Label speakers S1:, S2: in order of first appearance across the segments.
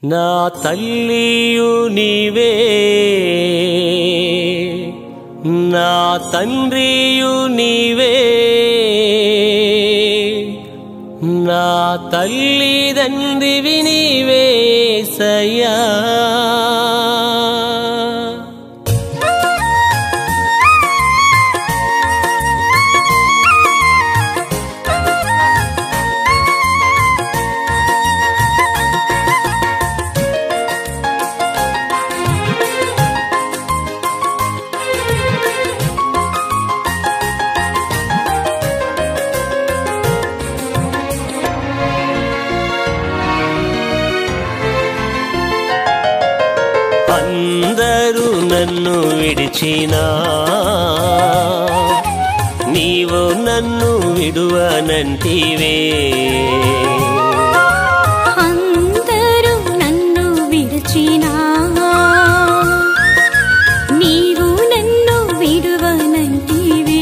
S1: నా తల్లియు నీవే నా తండ్రియు నీవే నా తల్లిదండ్రివి నీవే సయ్యా అందరూ నన్ను విడిచినా నీవు నన్ను విడువనంటివే
S2: అందరూ నన్ను విడిచినా నీవు నన్ను విడువనంటివి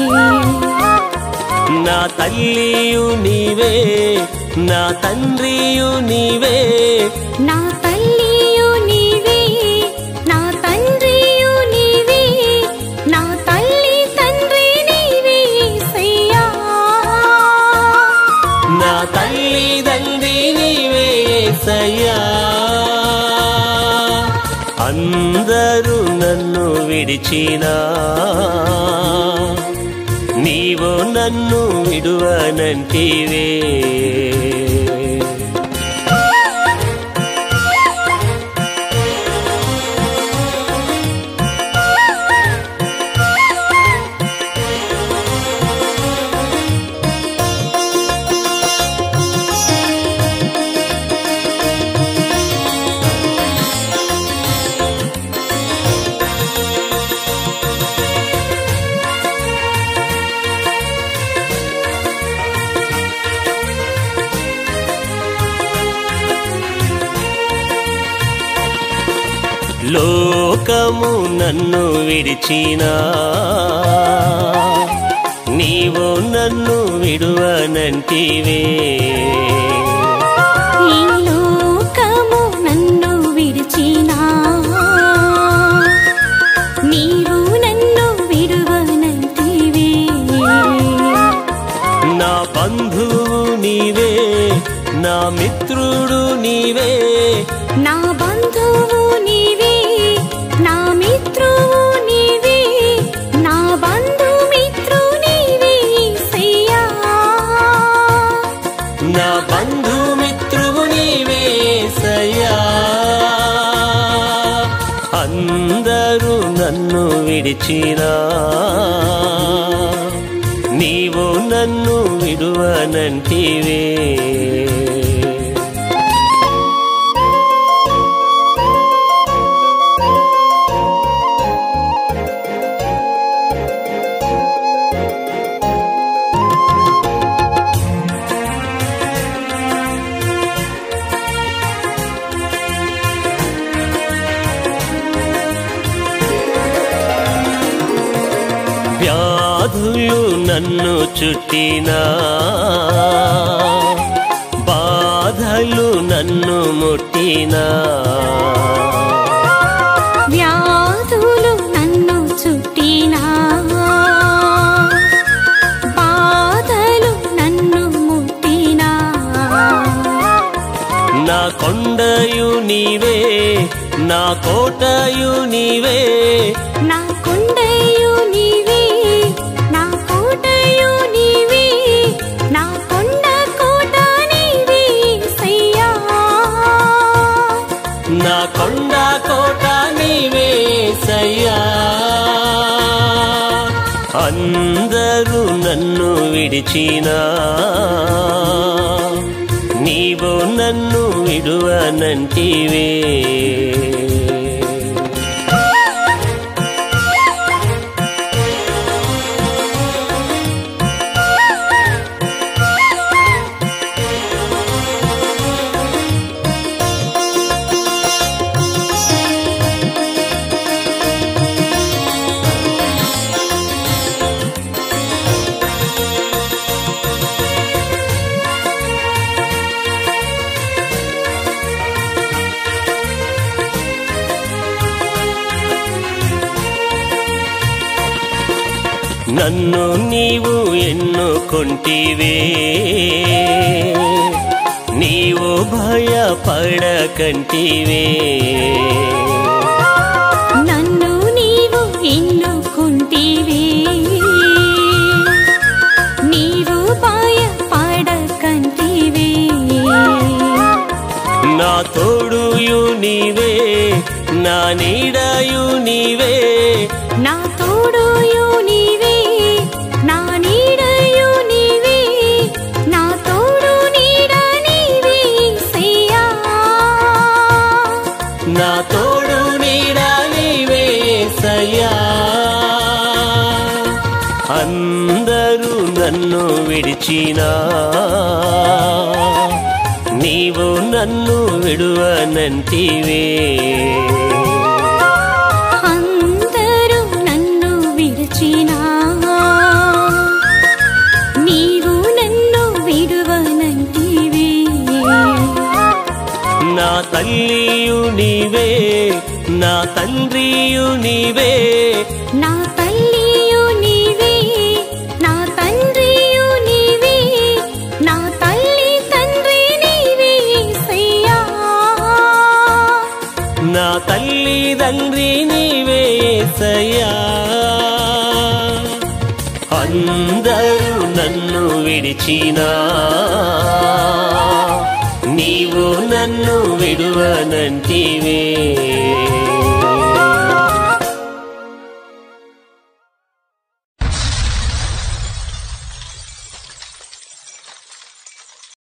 S1: నా తల్లియు నీవే నా తండ్రియు నీవే
S2: నా తల్లియు నీవే నా తండ్రియు నీవే నా తల్లి తండ్రి నీవే సయ్యా
S1: నా తల్లిదండ్రి నీవే సయ్యా అందరూ నన్ను విడిచినా నీవు నన్ను విడువనంటివే లోకము నన్ను విడిచినా నీవు నన్ను విడువనంటివే
S2: ఈ లోకము నన్ను విడిచినా నీవు నన్ను విడువనంటివి
S1: నా బంధువు నీవే నా మిత్రుడు నీవే
S2: నా బంధువు నీవే నా మిత్రువు నీవే నా బంధు మిత్రు నీవే సయ్యా
S1: నా బంధుమిత్రువు నీవే సయ్యా అందరూ నన్ను విడిచినా నీవు నన్ను విడువనంటివే వ్యాధులు నన్ను చుట్టినా బాధలు నన్ను ముట్టినా
S2: వ్యాధులు నన్ను చుట్టినా బాధలు నన్ను ముట్టినా
S1: నా కొండయు నీవే నా కోటయు నీవే
S2: నా కొండయు నీవే నా కోటయు నీవే నా కొండ కోట నీవే సయ్యా
S1: నా కొండ కోట నీవే సయ్యా అందరూ నన్ను విడిచినా నీవు నన్ను విడువనంటివే నన్ను నీవు ఎన్నుకొంటివే నీవు భయపడకంటివే
S2: నన్ను నీవు ఎన్నుకుంటివే నీవు భయపడకంటివే
S1: నా తోడుయు నీవే నా నీడయు నీవే
S2: నా తోడుయు నీవే నా నీడయు నీవే నా తోడు నీడ నీవే యేసయ్యా
S1: నా తోడు నీడ నీవే సయ్యా అందరూ నన్ను విడిచినా నీవు నన్ను విడువనంటివే
S2: అందరూ నన్ను విడిచినా నీవు నన్ను విడువనంటివే
S1: నా తల్లియు నీవే నా తండ్రియు నీవే
S2: నా తల్లియు నీవే నా తండ్రియు నీవే నా తల్లి తండ్రి నీవే యేసయ్యా
S1: నా తల్లి తండ్రి నీవే సయ్యా అందరూ నన్ను విడిచినా నీవు నన్ను విడువనంటివే